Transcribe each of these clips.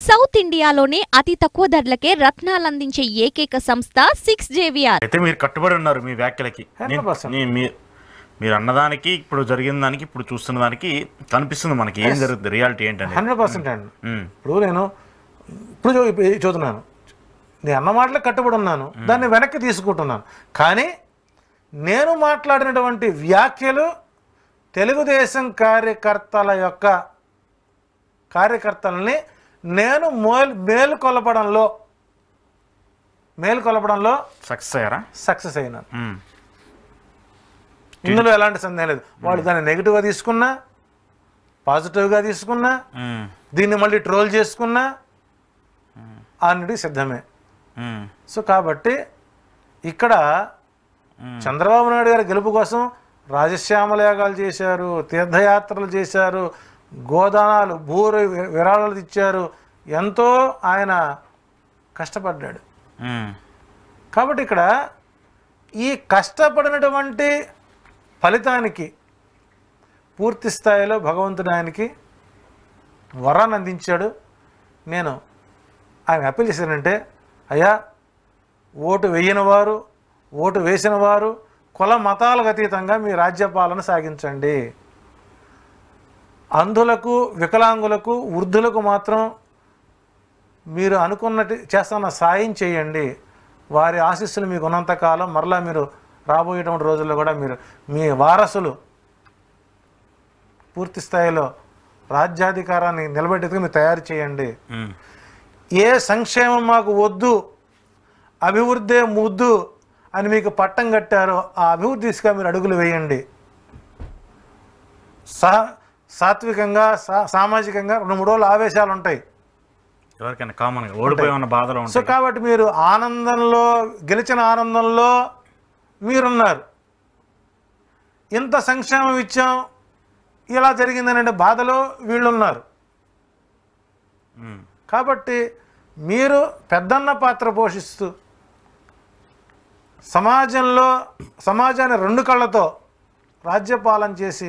South ఇండియాలోనే అతి తక్కువ ధరలకే రత్నాలందించే ఏకైక సంస్థ సిక్స్ జేవిఆర్ అయితే మీరు కట్టుబడి ఉన్నారు మీ వ్యాఖ్యలకి నేను- 100%. నేను మీ- మీరు అన్నదానికి ఇప్పుడు జరిగిన దానికి ఇప్పుడు చూస్తున్న దానికి కనిపిస్తుంది మనకి ఏం జరుగుతుంది రియాలిటీ ఏంటని హండ్రెడ్ పర్సెంట్ అండి ఇప్పుడు నేను ఇప్పుడు చూ- ఇప్పుడు చూస్తున్నాను నేను అన్న మాటలకు కట్టుబడి ఉన్నాను దాన్ని వెనక్కి తీసుకుంటున్నాను కానీ నేను మాట్లాడినటువంటి వ్యాఖ్యలు తెలుగుదేశం కార్యకర్తల యొక్క కార్యకర్తలని నేను మేలు మేలుకొలపడంలో మేలుకొలపడంలో సక్సెస్ అయ్యారా సక్సెస్ అయినాను మ్మ్. ఇందులో ఎలాంటి సందేహం లేదు వాళ్ళు దాన్ని నెగిటివ్గా తీసుకున్నా పాజిటివ్గా తీసుకున్నా మ్మ్. దీన్ని మళ్ళీ ట్రోల్ చేసుకున్నా అన్నిటికీ సిద్ధమే మ్మ్. సో కాబట్టి ఇక్కడ చంద్రబాబు నాయుడు గారి గెలుపు కోసం రాజశ్యామల యాగాలు చేశారు తీర్థయాత్రలు చేశారు గోదానాలు భూరి విరాళాలు ఇచ్చారు ఎంతో ఆయన కష్టపడ్డాడు మ్మ్. కాబట్టి ఇక్కడ ఈ కష్టపడినటువంటి ఫలితానికి పూర్తి స్థాయిలో భగవంతుడు ఆయనకి వరాన్ని అందించాడు నేను ఆయన అప్పీల్ చేశానంటే అయ్యా ఓటు వేయని వారు ఓటు వేసిన వారు కుల మతాలకు అతీతంగా మీ రాజ్యపాలన సాగించండి అంధులకు వికలాంగులకు వృద్ధులకు మాత్రం మీరు అనుకున్నట్టు చేస్తున్న సాయం చేయండి వారి ఆశీస్సులు మీకు ఉన్నంతకాలం మరలా మీరు రాబోయేటువంటి రోజుల్లో కూడా మీరు మీ వారసులు పూర్తి స్థాయిలో రాజ్యాధికారాన్ని నిలబెట్టేందుకు మీరు తయారు చేయండి మ్మ్. ఏ సంక్షేమం మాకు వద్దు అభివృద్ధే ముద్దు అని మీకు పట్టం కట్టారో ఆ అభివృద్ధి దిశగా మీరు అడుగులు వేయండి సా సాత్వికంగా సా సామాజికంగా రెండు మూడు రోజులు ఆవేశాలు ఉంటాయి ఎవరికైనా కామన్గా ఓడిపోయి ఉన్న బాధలో సో ఉంటాయి కాబట్టి మీరు ఆనందంలో గెలిచిన ఆనందంలో మీరున్నారు ఇంత సంక్షేమం ఇచ్చాం ఇలా జరిగిందనే బాధలో వీళ్ళున్నారు మ్మ్. కాబట్టి మీరు పెద్దన్న పాత్ర పోషిస్తూ సమాజంలో సమాజాన్ని రెండు కళ్ళతో రాజ్యపాలన చేసి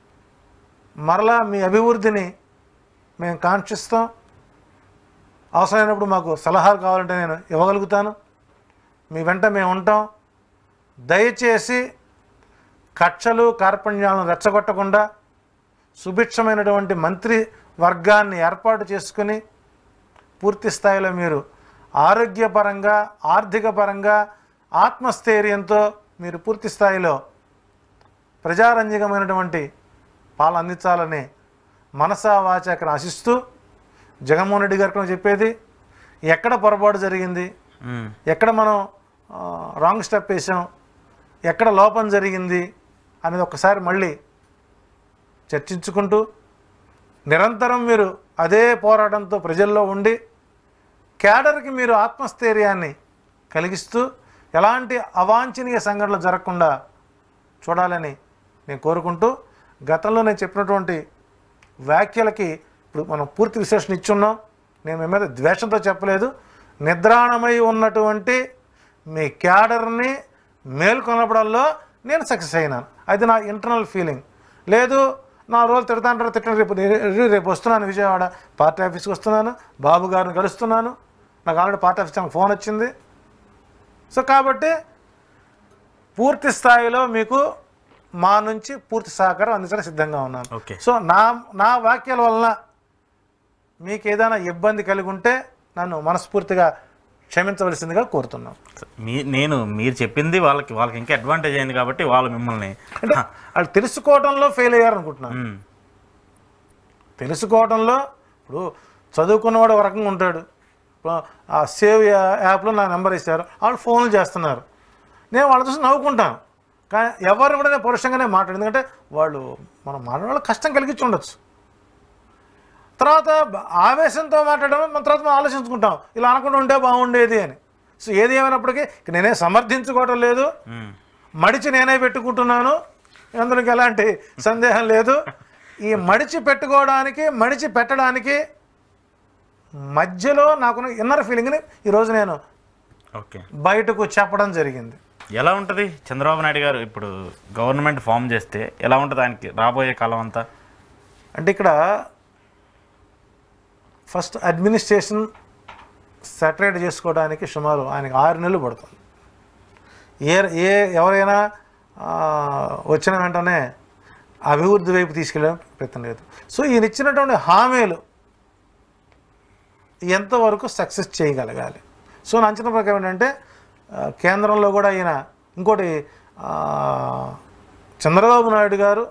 మరలా మీ అభివృద్ధిని మేము కాంక్షిస్తాం అవసరమైనప్పుడు మాకు సలహాలు కావాలంటే నేను ఇవ్వగలుగుతాను మీ వెంట మేము ఉంటాం దయచేసి కక్షలు కార్పణ్యాలను రెచ్చగొట్టకుండా సుభిక్షమైనటువంటి మంత్రి వర్గాన్ని ఏర్పాటు చేసుకుని పూర్తి స్థాయిలో మీరు ఆరోగ్యపరంగా ఆర్థిక పరంగా ఆత్మస్థైర్యంతో మీరు పూర్తి స్థాయిలో ప్రజారంజకమైనటువంటి పాలన అందించాలని మనసా వాచాకను ఆశిస్తూ జగన్మోహన్ రెడ్డి గారికి నేను చెప్పేది ఎక్కడ పొరపాటు జరిగింది మ్మ్. ఎక్కడ మనం ఆ, రాంగ్ స్టెప్ వేసాం ఎక్కడ లోపం జరిగింది అనేది ఒకసారి మళ్ళీ చర్చించుకుంటూ నిరంతరం మీరు అదే పోరాటంతో ప్రజల్లో ఉండి క్యాడర్కి మీరు ఆత్మస్థైర్యాన్ని కలిగిస్తూ ఎలాంటి అవాంఛనీయ సంఘటనలు జరగకుండా చూడాలని నేను కోరుకుంటూ గతంలో నేను చెప్పినటువంటి వ్యాఖ్యలకి ఇప్పుడు మనం పూర్తి విశ్లేషణ ఇచ్చున్నాం నేను మీ మీద ద్వేషంతో చెప్పలేదు నిద్రాణమై ఉన్నటువంటి మీ క్యాడర్ని మేల్కొనపడంలో నేను సక్సెస్ అయినాను అది నా ఇంటర్నల్ ఫీలింగ్ లేదు నా రోజులు తిడతాంటారు తిట్టడం రేపు రే- రేపు వస్తున్నాను విజయవాడ పార్టీ ఆఫీస్కి వస్తున్నాను బాబు గారిని కలుస్తున్నాను నాకు ఆల్రెడీ పార్టీ ఆఫీస్ నాకు ఫోన్ వచ్చింది సో కాబట్టి పూర్తి స్థాయిలో మీకు మా నుంచి పూర్తి సహకారం అందించడానికి సిద్ధంగా ఉన్నాను ఓకే. సో నా నా వాక్యాల వలన మీకు ఏదైనా ఇబ్బంది కలిగి ఉంటే నన్ను మనస్ఫూర్తిగా క్షమించవలసిందిగా కోరుతున్నాను మీ నేను మీరు చెప్పింది వాళ్ళకి వాళ్ళకి ఇంకా అడ్వాంటేజ్ అయింది కాబట్టి వాళ్ళు మిమ్మల్ని అంటే వాళ్ళు తెలుసుకోవడంలో ఫెయిల్ అయ్యారు అనుకుంటున్నాను మ్మ్. తెలుసుకోవడంలో ఇప్పుడు చదువుకున్నవాడు ఒక రకంగా ఉంటాడు ఇప్పుడు ఆ సేవ్ యా- యాప్లో నా నెంబర్ ఇస్తారు వాళ్ళు ఫోన్లు చేస్తున్నారు నేను వాళ్ళ చూసి నవ్వుకుంటాను కానీ ఎవరు కూడా నేను పరుషంగానే మాట్లాడు ఎందుకంటే వాళ్ళు మనం మాట్లాడే వాళ్ళకి కష్టం కలిగించి ఉండొచ్చు తర్వాత బ- ఆవేశంతో మాట్లాడడం మన తర్వాత మనం ఆలోచించుకుంటాం ఇలా అనకుండా ఉంటే బాగుండేది అని సో ఏది ఏమైనప్పటికీ ఇక నేనే సమర్థించుకోవటం లేదు మ్మ్. మడిచి నేనే పెట్టుకుంటున్నాను అందులోకి ఎలాంటి సందేహం లేదు ఈ మడిచి పెట్టుకోవడానికి మడిచి పెట్టడానికి మధ్యలో నాకున్న ఇన్నర్ ఫీలింగ్ని ఈరోజు నేను ఓకే బయటకు చెప్పడం జరిగింది ఎలా ఉంటుంది చంద్రబాబు నాయుడు గారు ఇప్పుడు గవర్నమెంట్ ఫామ్ చేస్తే ఎలా ఉంటుంది ఆయనకి రాబోయే కాలం అంతా అంటే ఇక్కడ ఫస్ట్ అడ్మినిస్ట్రేషన్ సెటరేట్ చేసుకోవడానికి సుమారు ఆయనకి ఆరు నెలలు పడుతుంది ఏ ఏ ఎవరైనా ఆ, వచ్చిన వెంటనే అభివృద్ధి వైపు తీసుకెళ్ళే ప్రయత్నం లేదు సో ఈయన ఇచ్చినటువంటి హామీలు ఎంతవరకు సక్సెస్ చేయగలగాలి సో నా అంచనా ప్రకారం ఏంటంటే ఆ, కేంద్రంలో కూడా ఈయన ఇంకోటి ఆ, చంద్రబాబు నాయుడు గారు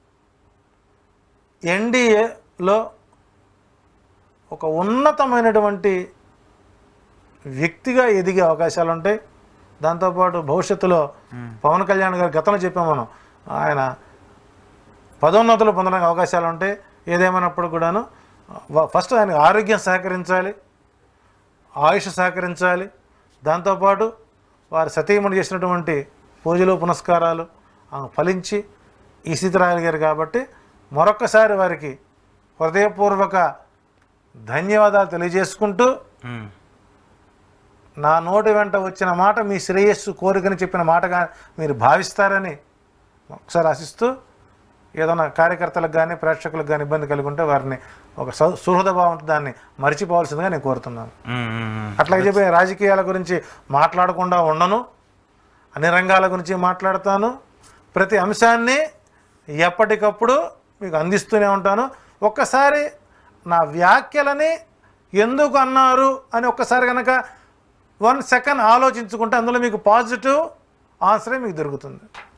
ఎన్డీఏలో ఒక ఉన్నతమైనటువంటి వ్యక్తిగా ఎదిగే అవకాశాలు ఉంటాయి దాంతోపాటు భవిష్యత్తులో పవన్ కళ్యాణ్ గారు గతంలో చెప్పాం మనం ఆయన పదోన్నతులు పొందడానికి అవకాశాలు ఉంటాయి ఏదేమైనప్పుడు కూడాను వ- ఫస్ట్ ఆయనకు ఆరోగ్యం సహకరించాలి ఆయుష్ సహకరించాలి దాంతోపాటు వారు సతీమణి చేసినటువంటి పూజలు పునస్కారాలు ఆ, ఫలించి ఈ స్థితి రాగలిగారు కాబట్టి మరొక్కసారి వారికి హృదయపూర్వక ధన్యవాదాలు తెలియజేసుకుంటూ ఉమ్. నా నోటి వెంట వచ్చిన మాట మీ శ్రేయస్సు కోరికని చెప్పిన మాటగా మీరు భావిస్తారని ఒకసారి ఆశిస్తూ ఏదైనా కార్యకర్తలకు కానీ ప్రేక్షకులకు కానీ ఇబ్బంది కలిగి ఉంటే వారిని ఒక సౌ సుహృద భావంతో దాన్ని మర్చిపోవాల్సిందిగా నేను కోరుతున్నాను ఉమ్, ఉమ్, ఉమ్. అట్లాగే చెప్పి రాజకీయాల గురించి మాట్లాడకుండా ఉండను అన్ని రంగాల గురించి మాట్లాడతాను ప్రతి అంశాన్ని ఎప్పటికప్పుడు మీకు అందిస్తూనే ఉంటాను ఒక్కసారి నా వ్యాఖ్యలని ఎందుకు అన్నారు అని ఒక్కసారి కనుక వన్ సెకండ్ ఆలోచించుకుంటే అందులో మీకు పాజిటివ్ ఆన్సరే మీకు దొరుకుతుంది